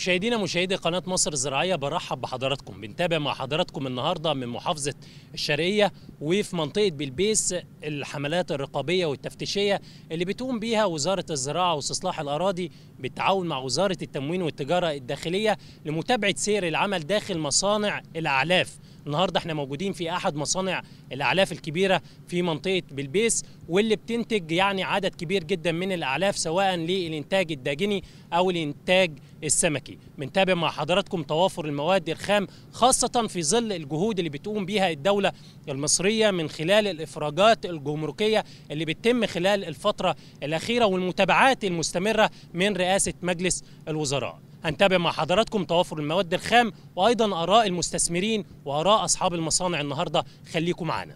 مشاهدينا مشاهدي قناة مصر الزراعية برحب بحضراتكم بنتابع مع حضراتكم النهاردة من محافظة الشرقية وفي منطقة بلبيس الحملات الرقابية والتفتيشية اللي بتقوم بيها وزارة الزراعة واستصلاح الأراضي بالتعاون مع وزارة التموين والتجارة الداخلية لمتابعة سير العمل داخل مصانع الأعلاف النهارده احنا موجودين في احد مصانع الاعلاف الكبيره في منطقه بلبيس واللي بتنتج يعني عدد كبير جدا من الاعلاف سواء للانتاج الداجني او الانتاج السمكي بنتابع مع حضراتكم توافر المواد الخام خاصه في ظل الجهود اللي بتقوم بيها الدوله المصريه من خلال الافراجات الجمركيه اللي بتتم خلال الفتره الاخيره والمتابعات المستمره من رئاسه مجلس الوزراء هنتابع مع حضراتكم توافر المواد الخام وايضا اراء المستثمرين واراء اصحاب المصانع النهارده خليكم معانا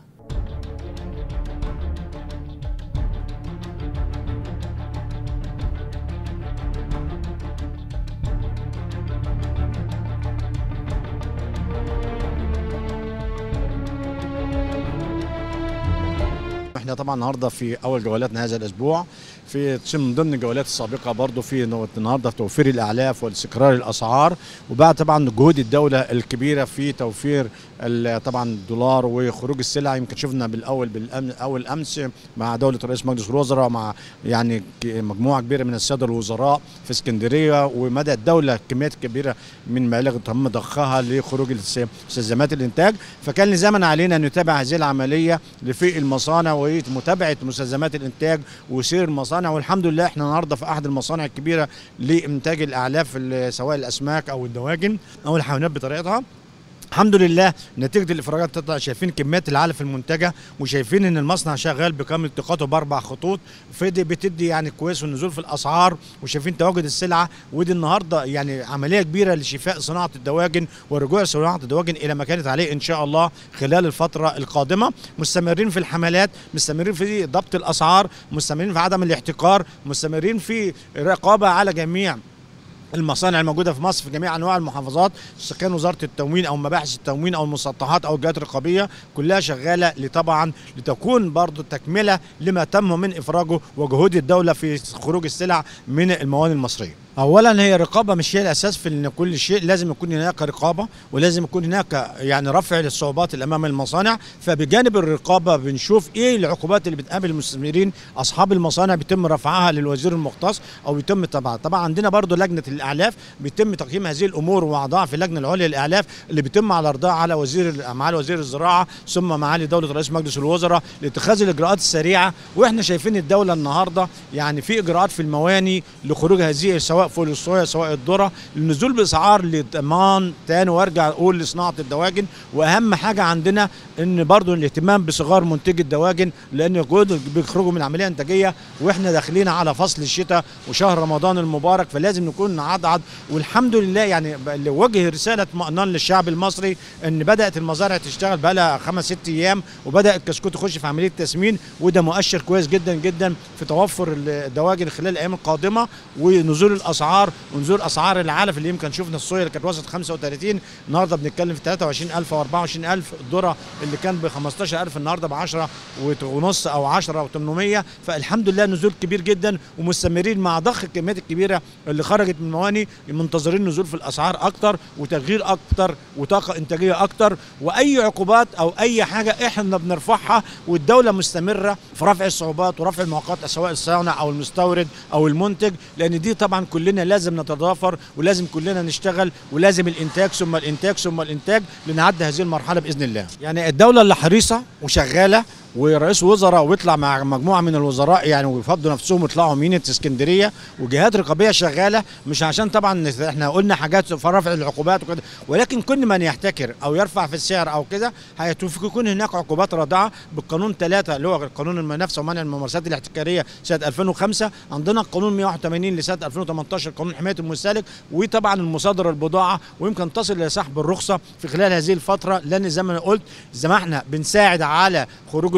احنا طبعا النهارده في اول جولاتنا هذا الاسبوع في من ضمن الجولات السابقه برضو في النهارده توفير الاعلاف واستقرار الاسعار وبعد طبعا جهود الدوله الكبيره في توفير طبعا الدولار وخروج السلع يمكن شفنا بالاول بالاول امس مع دوله رئيس مجلس الوزراء مع يعني مجموعه كبيره من الساده الوزراء في اسكندريه ومدى الدوله كميات كبيره من مبالغ تم ضخها لخروج مستلزمات الانتاج فكان لزاما علينا ان نتابع هذه العمليه في المصانع ومتابعه مستلزمات الانتاج وسير المصانع والحمد لله احنا النهارده في احد المصانع الكبيره لانتاج الاعلاف سواء الاسماك او الدواجن او الحيوانات بطريقتها الحمد لله نتيجه الافراجات تطلع شايفين كميات العلف المنتجه وشايفين ان المصنع شغال بكامل طاقته باربع خطوط فدي بتدي يعني كويس والنزول في الاسعار وشايفين تواجد السلعه ودي النهارده يعني عمليه كبيره لشفاء صناعه الدواجن ورجوع صناعه الدواجن الى ما كانت عليه ان شاء الله خلال الفتره القادمه مستمرين في الحملات مستمرين في ضبط الاسعار مستمرين في عدم الاحتكار مستمرين في رقابه على جميع المصانع الموجوده في مصر في جميع انواع المحافظات سواء كان وزاره التموين او مباحث التموين او المسطحات او الجهات الرقابيه كلها شغاله لطبعا لتكون برضو تكمله لما تم من افراجه وجهود الدوله في خروج السلع من الموانئ المصريه. اولا هي الرقابه مش هي الاساس في ان كل شيء لازم يكون هناك رقابه ولازم يكون هناك يعني رفع للصعوبات اللي امام المصانع فبجانب الرقابه بنشوف ايه العقوبات اللي بتقابل المستثمرين اصحاب المصانع بيتم رفعها للوزير المختص او بيتم تبعها طبعا عندنا برضو لجنه الاعلاف بيتم تقييم هذه الامور واعضاء في اللجنه العليا للاعلاف اللي بيتم على ارضاء على وزير معالي وزير الزراعه ثم معالي دوله رئيس مجلس الوزراء لاتخاذ الاجراءات السريعه واحنا شايفين الدوله النهارده يعني في اجراءات في المواني لخروج هذه سواء فول الصويا سواء الذره للنزول باسعار لضمان تاني وارجع اقول لصناعه الدواجن واهم حاجه عندنا ان برضو الاهتمام بصغار منتجي الدواجن لان الجهود بيخرجوا من عمليه انتاجيه واحنا داخلين على فصل الشتاء وشهر رمضان المبارك فلازم نكون نعضعض والحمد لله يعني وجه رساله اطمئنان للشعب المصري ان بدات المزارع تشتغل بقى لها خمس ست ايام وبدا الكشكوت يخش في عمليه تسمين وده مؤشر كويس جدا جدا في توفر الدواجن خلال الايام القادمه ونزول الاسعار ونزول اسعار العلف اللي يمكن شفنا الصويا اللي كانت وصلت 35 النهارده بنتكلم في 23000 او 24000 الذره اللي كان ب 15000 النهارده ب 10 ونص او 10 و800 فالحمد لله نزول كبير جدا ومستمرين مع ضخ الكميات الكبيره اللي خرجت من المواني منتظرين نزول في الاسعار اكتر وتغيير اكتر وطاقه انتاجيه اكتر واي عقوبات او اي حاجه احنا بنرفعها والدوله مستمره في رفع الصعوبات ورفع المعوقات سواء الصانع او المستورد او المنتج لان دي طبعا كلنا لازم نتضافر ولازم كلنا نشتغل ولازم الانتاج ثم الانتاج ثم الانتاج لنعدي هذه المرحله باذن الله يعني الدوله اللي حريصه وشغاله ورئيس وزراء ويطلع مع مجموعه من الوزراء يعني ويفضوا نفسهم ويطلعوا مينة اسكندريه وجهات رقابيه شغاله مش عشان طبعا احنا قلنا حاجات في رفع العقوبات وكده ولكن كل من يحتكر او يرفع في السعر او كده هيكون هناك عقوبات رادعه بالقانون 3 اللي هو قانون المنافسه ومنع الممارسات الاحتكاريه سنه 2005 عندنا القانون 181 لسنه 2018 قانون حمايه المستهلك وطبعا المصادره البضاعه ويمكن تصل الى سحب الرخصه في خلال هذه الفتره لان زي ما انا قلت زي ما احنا بنساعد على خروج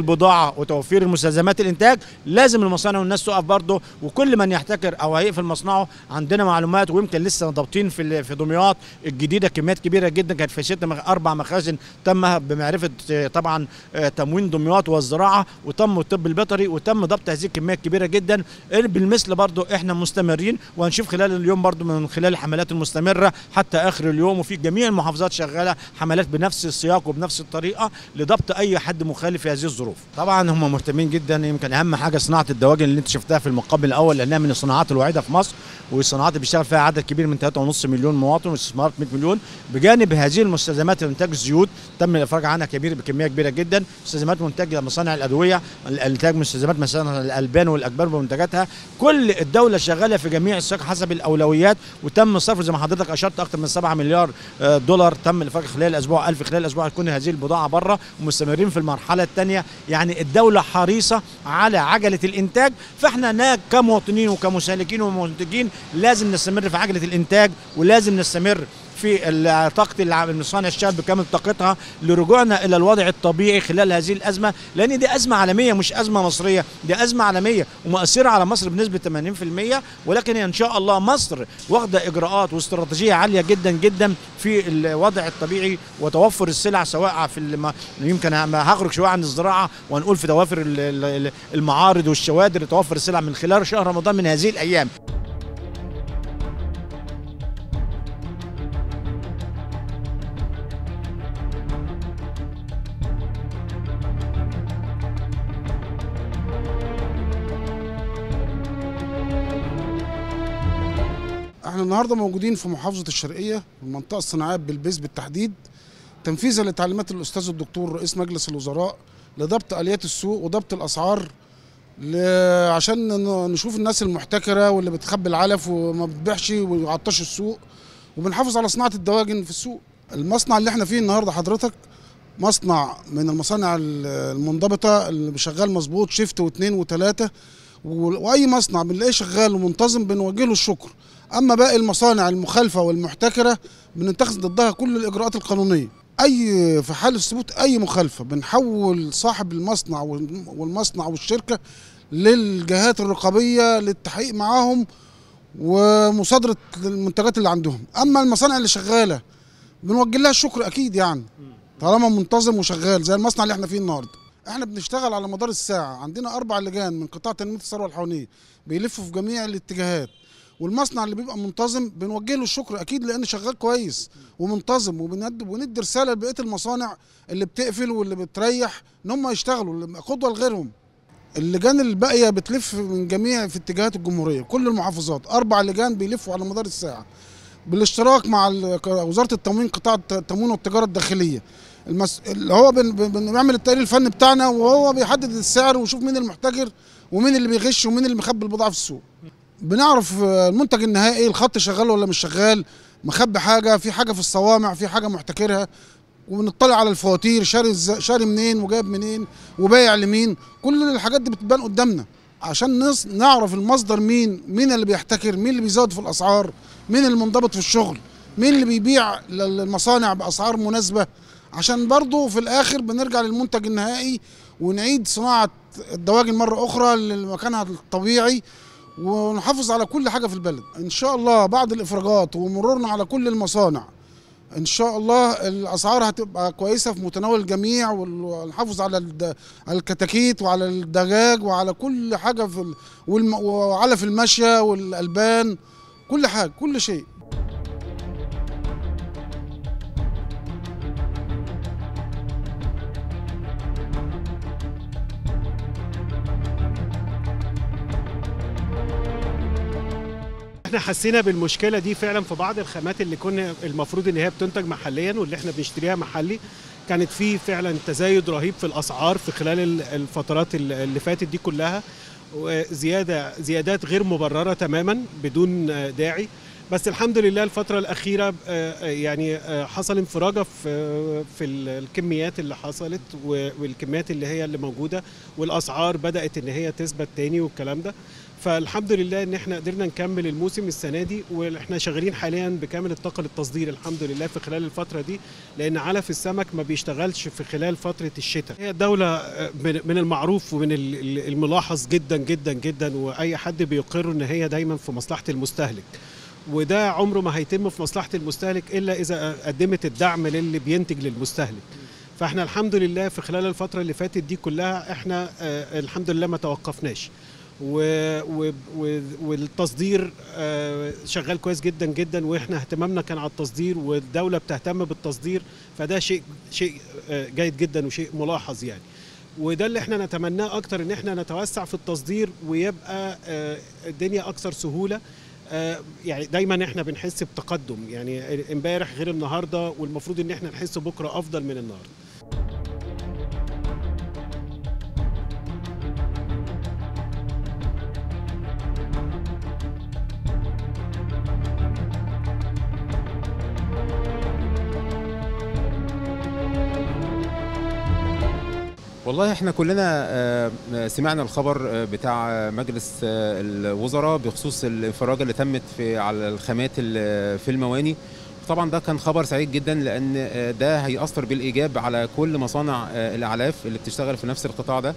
البضاعه وتوفير المستلزمات الانتاج لازم المصانع والناس تقف برضه وكل من يحتكر او هيقفل مصنعه عندنا معلومات ويمكن لسه ضابطين في ال- في دمياط الجديده كميات كبيره جدا كانت في ست مخ- اربع مخازن تم بمعرفه آه، طبعا آه، تموين دمياط والزراعه وتم الطب البيطري وتم ضبط هذه الكميات كبيره جدا بالمثل برضو احنا مستمرين وهنشوف خلال اليوم برضو من خلال الحملات المستمره حتى اخر اليوم وفي جميع المحافظات شغاله حملات بنفس السياق وبنفس الطريقه لضبط اي حد مخالف في هذه الظروف طبعا هم مهتمين جدا يمكن اهم حاجه صناعه الدواجن اللي انت شفتها في المقابل الاول لانها من الصناعات الوحيده في مصر والصناعات اللي بيشتغل فيها عدد كبير من 3.5 مليون مواطن واستثمارات 100 مليون بجانب هذه المستلزمات انتاج الزيوت تم الافراج عنها كبير بكميه كبيره جدا مستلزمات منتج مصانع الادويه انتاج مستلزمات مثلا الالبان والاكبار ومنتجاتها كل الدوله شغاله في جميع السياق حسب الاولويات وتم صرف زي ما حضرتك اشرت اكثر من 7 مليار آه، دولار تم الافراج خلال الاسبوع 1000 خلال الاسبوع تكون هذه البضاعه بره ومستمرين في المرحله الثانيه يعني الدوله حريصه على عجله الانتاج فاحنا هناك كمواطنين وكمسالكين ومنتجين لازم نستمر في عجله الانتاج ولازم نستمر في ال- طاقه الع- المصانع الشعب بكامل طاقتها لرجوعنا الى الوضع الطبيعي خلال هذه الازمه لان دي ازمه عالميه مش ازمه مصريه دي ازمه عالميه ومؤثره على مصر بنسبه 80% ولكن ان شاء الله مصر واخده اجراءات واستراتيجيه عاليه جدا جدا في الوضع الطبيعي وتوفر السلع سواء في الم... يمكن هخرج شويه عن الزراعه ونقول في توافر ال- ال- المعارض والشوادر لتوفر السلع من خلال شهر رمضان من هذه الايام احنا النهارده موجودين في محافظه الشرقيه في المنطقه الصناعيه ببلبيس بالتحديد تنفيذا لتعليمات الاستاذ الدكتور رئيس مجلس الوزراء لضبط اليات السوق وضبط الاسعار ل... عشان ن- نشوف الناس المحتكره واللي بتخبي العلف وما بتبيعش ويعطش السوق وبنحافظ على صناعه الدواجن في السوق المصنع اللي احنا فيه النهارده حضرتك مصنع من المصانع ال- المنضبطه اللي شغال مظبوط شيفت واثنين وثلاثه و- واي مصنع بنلاقيه شغال ومنتظم بنوجه له الشكر اما باقي المصانع المخالفه والمحتكره بنتخذ ضدها كل الاجراءات القانونيه اي في حال ثبوت اي مخالفه بنحول صاحب المصنع وال- والمصنع والشركه للجهات الرقابيه للتحقيق معاهم ومصادره المنتجات اللي عندهم اما المصانع اللي شغاله بنوجه لها الشكر اكيد يعني طالما منتظم وشغال زي المصنع اللي احنا فيه النهارده احنا بنشتغل على مدار الساعه عندنا اربع لجان من قطاع تنميه الثروه الحيوانيه بيلفوا في جميع الاتجاهات والمصنع اللي بيبقى منتظم بنوجه له الشكر اكيد لانه شغال كويس ومنتظم وبندي وندي رساله لبقيه المصانع اللي بتقفل واللي بتريح ان هم يشتغلوا اللي قدوه لغيرهم اللجان الباقيه بتلف من جميع في اتجاهات الجمهوريه كل المحافظات اربع لجان بيلفوا على مدار الساعه بالاشتراك مع ال- وزاره التموين قطاع الت- التموين والتجاره الداخليه المس... اللي هو بن... بن... بنعمل التقرير الفني بتاعنا وهو بيحدد السعر ويشوف مين المحتكر ومين اللي بيغش ومين اللي مخبي البضاعه في السوق بنعرف آه، المنتج النهائي الخط شغال ولا مش شغال مخبي حاجه في حاجه في الصوامع في حاجه محتكرها وبنطلع على الفواتير شاري إز- شاري منين وجايب منين وبايع لمين كل الحاجات دي بتبان قدامنا عشان نص نعرف المصدر مين مين اللي بيحتكر مين اللي بيزود في الاسعار مين اللي منضبط في الشغل مين اللي بيبيع للمصانع باسعار مناسبه عشان برضه في الاخر بنرجع للمنتج النهائي ونعيد صناعه الدواجن مره اخرى لمكانها الطبيعي ونحافظ على كل حاجه في البلد ان شاء الله بعد الافراجات ومرورنا على كل المصانع ان شاء الله الاسعار هتبقى كويسه في متناول الجميع ونحافظ على الد- على الكتاكيت وعلى الدجاج وعلى كل حاجه في ال- والم- وعلى في المشيه والالبان كل حاجه كل شيء احنا حسينا بالمشكله دي فعلا في بعض الخامات اللي كنا المفروض ان هي بتنتج محليا واللي احنا بنشتريها محلي كانت في فعلا تزايد رهيب في الاسعار في خلال ال- الفترات ال- اللي فاتت دي كلها وزياده زيادات غير مبرره تماما بدون آه، داعي بس الحمد لله الفترة الأخيرة آه، آه، يعني آه، حصل انفراجة في في ال- الكميات اللي حصلت و- والكميات اللي هي اللي موجودة والأسعار بدأت إن هي تثبت تاني والكلام ده فالحمد لله ان احنا قدرنا نكمل الموسم السنه دي واحنا شغالين حاليا بكامل الطاقه للتصدير الحمد لله في خلال الفتره دي لان علف السمك ما بيشتغلش في خلال فتره الشتاء هي دوله من من المعروف ومن ال- ال- الملاحظ جدا جدا جدا واي حد بيقر ان هي دايما في مصلحه المستهلك وده عمره ما هيتم في مصلحه المستهلك الا اذا قدمت الدعم للي بينتج للمستهلك فاحنا الحمد لله في خلال الفتره اللي فاتت دي كلها احنا آه، الحمد لله ما توقفناش و و و والتصدير آه، شغال كويس جدا جدا واحنا اهتمامنا كان على التصدير والدوله بتهتم بالتصدير فده شيء شيء آه، جيد جدا وشيء ملاحظ يعني وده اللي احنا نتمناه اكتر ان احنا نتوسع في التصدير ويبقى آه، الدنيا اكثر سهوله آه، يعني دايما احنا بنحس بتقدم يعني امبارح غير النهارده والمفروض ان احنا نحس بكره افضل من النهارده والله احنا كلنا آه، سمعنا الخبر آه، بتاع مجلس آه، الوزراء بخصوص الانفراجه اللي تمت في على الخامات ال- في المواني طبعا ده كان خبر سعيد جدا لان آه، ده هيأثر بالايجاب على كل مصانع آه، الاعلاف اللي بتشتغل في نفس القطاع ده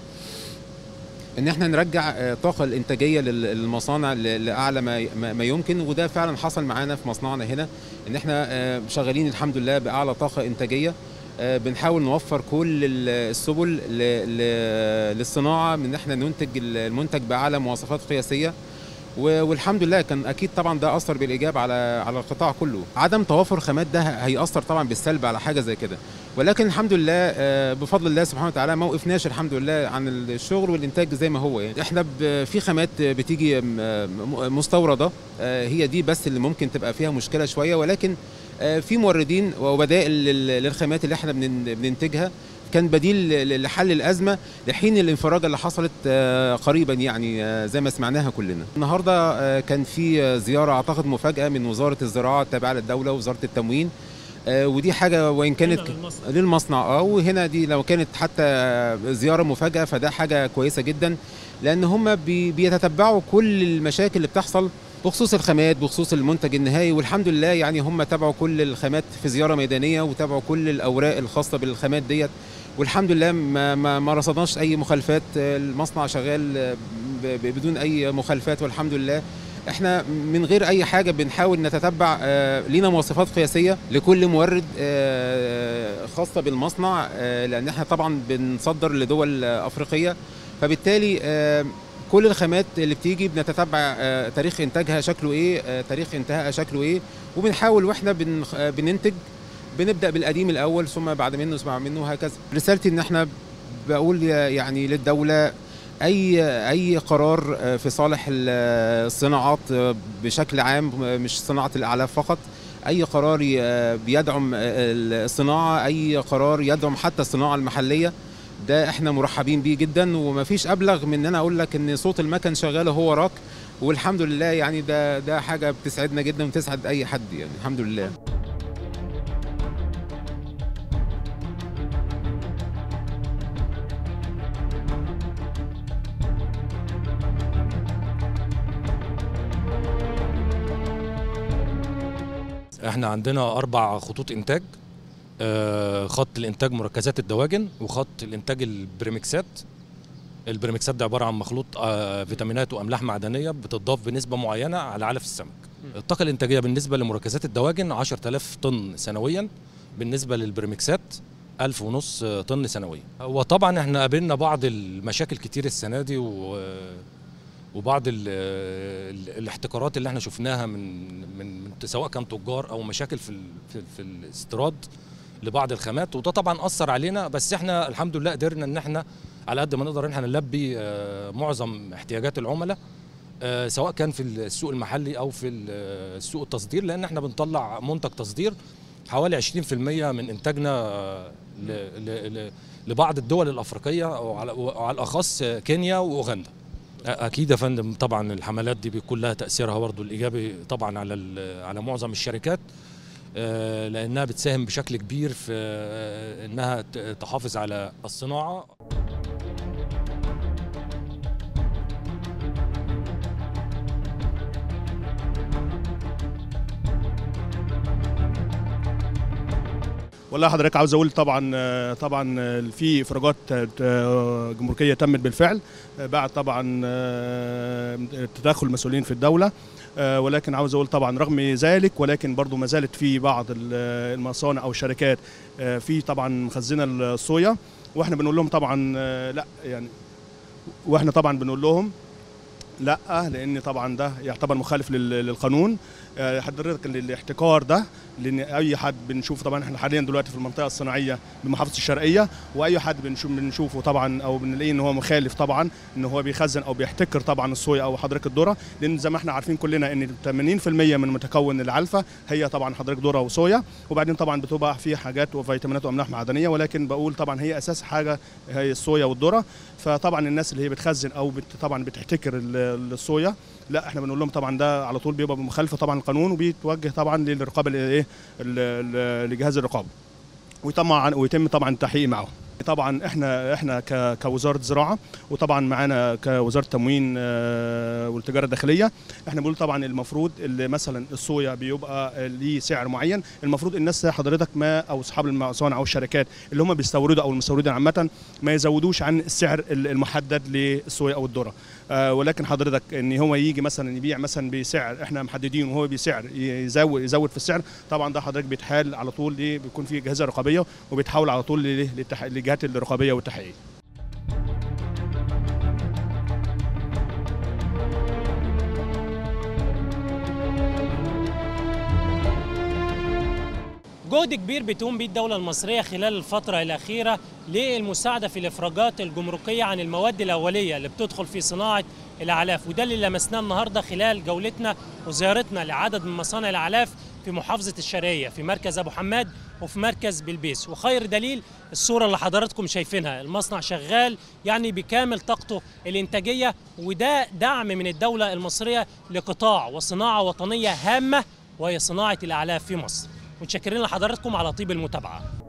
ان احنا نرجع آه، الطاقه الانتاجيه لل- للمصانع ل- لاعلى ما ما- ما يمكن وده فعلا حصل معانا في مصنعنا هنا ان احنا آه، شغالين الحمد لله باعلى طاقه انتاجيه آه، بنحاول نوفر كل ال- السبل ل- ل- للصناعه من ان احنا ننتج المنتج باعلى مواصفات قياسيه و- والحمد لله كان اكيد طبعا ده اثر بالايجاب على على القطاع كله عدم توافر خامات ده هياثر طبعا بالسلب على حاجه زي كده ولكن الحمد لله آه، بفضل الله سبحانه وتعالى ما وقفناش الحمد لله عن الشغل والانتاج زي ما هو يعني احنا ب- في خامات بتيجي م- م- مستورده آه، هي دي بس اللي ممكن تبقى فيها مشكله شويه ولكن آه، في موردين وبدائل لل- للخامات اللي احنا بنن- بننتجها كان بديل ل- لحل الازمه لحين الانفراجه اللي حصلت آه، قريبا يعني آه، زي ما سمعناها كلنا. النهارده آه، كان في آه، زياره اعتقد مفاجاه من وزاره الزراعه التابعه للدوله وزاره التموين آه، ودي حاجه وان كانت هنا للمصنع. للمصنع اه وهنا دي لو كانت حتى زياره مفاجاه فده حاجه كويسه جدا لان هم بي بيتتبعوا كل المشاكل اللي بتحصل بخصوص الخامات بخصوص المنتج النهائي والحمد لله يعني هم تابعوا كل الخامات في زياره ميدانيه وتابعوا كل الاوراق الخاصه بالخامات ديت والحمد لله ما ما, ما رصدناش اي مخالفات المصنع شغال ب- ب- بدون اي مخالفات والحمد لله احنا من غير اي حاجه بنحاول نتتبع آه، لينا مواصفات قياسيه لكل مورد آه، خاصه بالمصنع آه، لان احنا طبعا بنصدر لدول آه، افريقيه فبالتالي آه، كل الخامات اللي بتيجي بنتتبع آه، تاريخ انتاجها شكله ايه آه، تاريخ انتهائها شكله ايه وبنحاول واحنا بنخ- آه، بننتج بنبدا بالقديم الاول ثم بعد منه ثم بعد منه وهكذا رسالتي ان احنا بقول يعني للدوله اي اي قرار آه، في صالح ال- الصناعات آه، بشكل عام آه، مش صناعه الاعلاف فقط اي قرار ي- بيدعم آه، الصناعه اي قرار يدعم حتى الصناعه المحليه ده احنا مرحبين بيه جدا ومفيش ابلغ من ان انا اقول لك ان صوت المكن شغال هو وراك والحمد لله يعني ده ده حاجه بتسعدنا جدا وتسعد اي حد يعني الحمد لله احنا عندنا اربع خطوط انتاج آه، خط الانتاج مركزات الدواجن وخط الانتاج البريمكسات البريمكسات ده عباره عن مخلوط آه، فيتامينات واملاح معدنيه بتضاف بنسبه معينه على علف السمك الطاقه الانتاجيه بالنسبه لمركزات الدواجن 10000 طن سنويا بالنسبه للبريمكسات ألف ونص طن سنويا وطبعا احنا قابلنا بعض المشاكل كتير السنه دي و وبعض ال ال الاحتكارات اللي احنا شفناها من من من سواء كان تجار او مشاكل في ال في, في الاستيراد لبعض الخامات وده طبعا اثر علينا بس احنا الحمد لله قدرنا ان احنا على قد ما نقدر ان احنا نلبي آه، معظم احتياجات العملاء آه، سواء كان في السوق المحلي او في ال- السوق التصدير لان احنا بنطلع منتج تصدير حوالي 20% من انتاجنا آه، ل- ل- ل- لبعض الدول الافريقيه وعلى وعلى الاخص كينيا واوغندا اكيد يا فندم طبعا الحملات دي بيكون لها تاثيرها برضو الايجابي طبعا على ال- على معظم الشركات آه، لانها بتساهم بشكل كبير في آه، انها ت- تحافظ على الصناعه والله حضرتك عاوز اقول طبعا آه، طبعا آه، في افراجات آه، جمركيه تمت بالفعل آه، بعد طبعا آه، تدخل المسؤولين في الدوله آه، ولكن عاوز اقول طبعا رغم ذلك ولكن برضو ما زالت في بعض ال- المصانع او الشركات آه، في طبعا مخزنه الصويا واحنا بنقول لهم طبعا آه، لا يعني واحنا طبعا بنقول لهم لا لان طبعا ده يعتبر مخالف لل- للقانون آه، حضرتك الاحتكار ده لان اي حد بنشوف طبعا احنا حاليا دلوقتي في المنطقه الصناعيه بمحافظه الشرقيه واي حد بنشوف بنشوفه طبعا او بنلاقيه ان هو مخالف طبعا ان هو بيخزن او بيحتكر طبعا الصويا او حضرتك الذره لان زي ما احنا عارفين كلنا ان 80% من متكون العلفه هي طبعا حضرتك ذره وصويا وبعدين طبعا بتبقى في حاجات وفيتامينات واملاح معدنيه ولكن بقول طبعا هي اساس حاجه هي الصويا والذره فطبعا الناس اللي هي بتخزن او بت طبعا بتحتكر ال- الصويا لا احنا بنقول لهم طبعا ده على طول بيبقى بمخالفه طبعا القانون وبيتوجه طبعا للرقابه الايه ال- ال- لجهاز الرقابه وطبعا ويتم طبعا التحقيق معاهم طبعا احنا احنا ك- كوزاره زراعه وطبعا معانا كوزاره تموين آه، والتجاره الداخليه احنا بنقول طبعا المفروض اللي مثلا الصويا بيبقى ليه سعر معين المفروض الناس حضرتك ما او اصحاب المصانع او الشركات اللي هم بيستوردوا او المستوردين عامه ما يزودوش عن السعر ال- المحدد للصويا او الذره آه، ولكن حضرتك ان هو يجي مثلا يبيع مثلا بسعر احنا محددين وهو بسعر يزود يزود في السعر طبعا ده حضرتك بيتحال على طول ليه بيكون في جهاز رقابيه وبيتحول على طول ليه؟ للتح- للجهات الرقابيه والتحقيق جهد كبير بتقوم به الدولة المصرية خلال الفترة الأخيرة للمساعدة في الإفراجات الجمركية عن المواد الأولية اللي بتدخل في صناعة الأعلاف وده اللي لمسناه النهاردة خلال جولتنا وزيارتنا لعدد من مصانع الأعلاف في محافظة الشرقية في مركز أبو حماد وفي مركز بلبيس وخير دليل الصورة اللي حضراتكم شايفينها المصنع شغال يعني بكامل طاقته الإنتاجية وده دعم من الدولة المصرية لقطاع وصناعة وطنية هامة وهي صناعة الأعلاف في مصر متشكرين لحضراتكم على طيب المتابعة